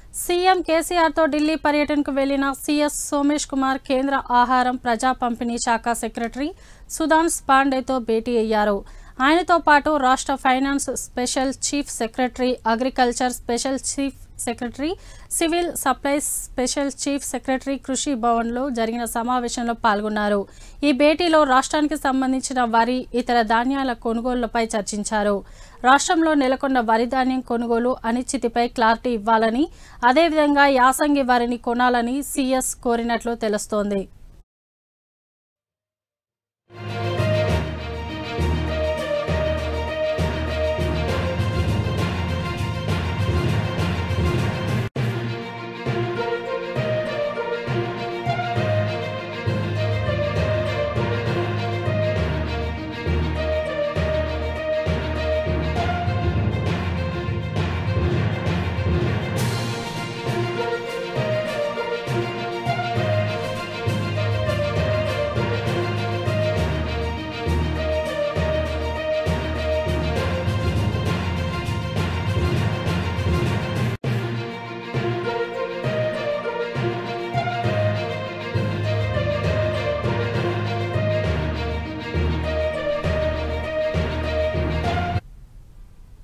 CM కేసీఆర్తో ఢిల్లీ పర్యటనకు వెళ్లిన సీఎస్ సోమేష్ కుమార్ కేంద్ర ఆహారం ప్రజా పంపిణీ శాఖ సెక్రటరీ సుధాన్స్ పాండేతో భేటీ అయ్యారు ఆయనతో పాటు రాష్ట్ర finance special chief secretary agriculture special chief secretary civil supplies special chief secretary కృషి భవన్లో జరిగిన సమావేశంలో పాల్గొన్నారు ఈ భేటీలో రాష్ట్రానికి సంబంధించిన వరి ఇతర ధాన్యాల కొనుగోళ్లపై చర్చించారు రాష్ట్రంలో నెలకొన్న వరి ధాన్యం కొనుగోలు అనిశ్చితిపై క్లారిటీ ఇవ్వాలని అదేవిధంగా యాసంగి వరిని కొనాలని సీఎస్ కోరినట్లు తెలుస్తోంది